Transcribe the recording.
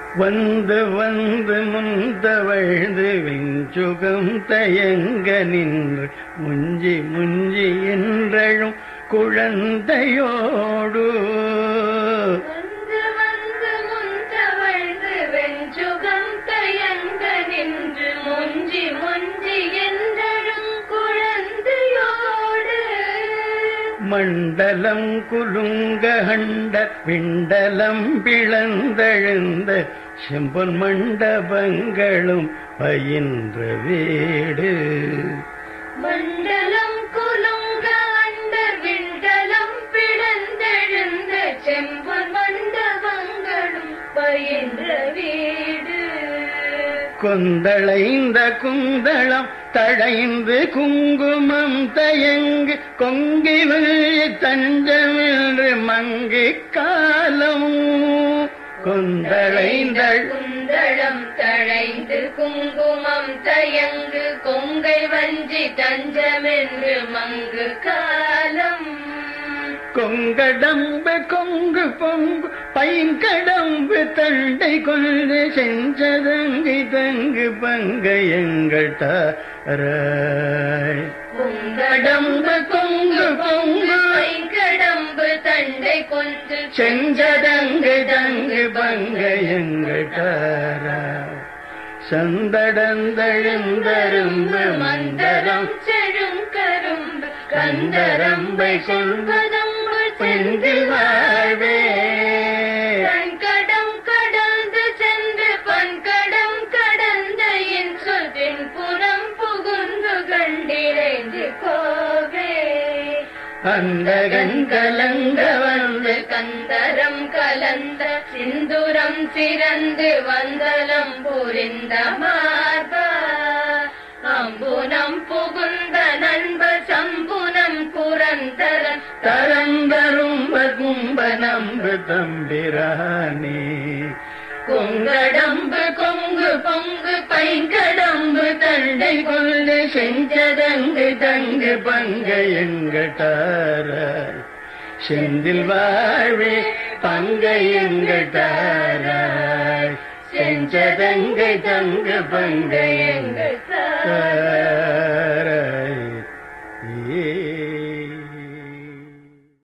வந்து வந்து முந்தவழ்ந்து வெஞ்சுகம் தயங்க நின்று முஞ்சி முஞ்சி என்றழும் குழந்தையோடு வந்து வந்து முந்தவழ்ந்து வெஞ்சுகம் தயங்க நின்று முஞ்சி முஞ்சி என்றழும் குழந்தையோடு மண்டலம் குலுங்க அண்ட பிண்டலம் பிளந்தெழுந்த செம்பொன் மண்டபங்களும் பயின்ற வீடு மண்டலம் குலுங்க அண்டர் விண்டலம் பிளந்தெழுந்த செம்பொன் மண்டபங்களும் பயின்ற வீடு கொந்தளைந்த குந்தளம் தழைந்து குங்குமம் தயங்கு கொங்கில் தஞ்சமின்று மங்கி காலம் கொந்தளைந்த குந்தளம் தழைந்து குங்குமம் தயங்கு கொங்கை வஞ்சி தஞ்சமென்று மங்கு காலம் கொங்கடம்பு கொங்கு பொங்கு பைங்கடம்பு தண்டை கொண்டு செஞ்சதங்கு தங்கு பங்கையங்கள் தாராய் குங்கடம்பு கொங்கு பொங்கு கடம்பு தண்டை கொண்டு செஞ்சதங்கு தங்கு பங்கையங்கள் தாராய் சந்தடந்தழுந்தரும்பு மந்தரம் செழுங்கரும்பு கந்தரம்பை சொல்வதம்பு பெண்கள் வாழ்வே கடம் கடந்து சென்று பன்கடம் கடந்த என் சொல்லின் புறம் புகுந்து கண்டிரைந்து கோவே அந்த கலங்க வந்து கந்தரம் கலந்த சிந்துரம் சிறந்து வந்தலம் புரிந்த மார்பா அம்புனம் புகுந்த நண்ப சம்புனம் புரந்தரன் தரந்தரும்ப கும்ப நம்பு தம்பிரானே கொங்கடம்பு கொங்கு பொங்கு பைங்கடம்பு தண்டை கொண்டு செஞ்சதங்கு தங்கு பங்கையங்கட்டாராய் செந்தில் வாழ்வே பங்கையங்கட்டாராய் செஞ்சதங்கு தங்கு பங்கையங்கட்டாராய்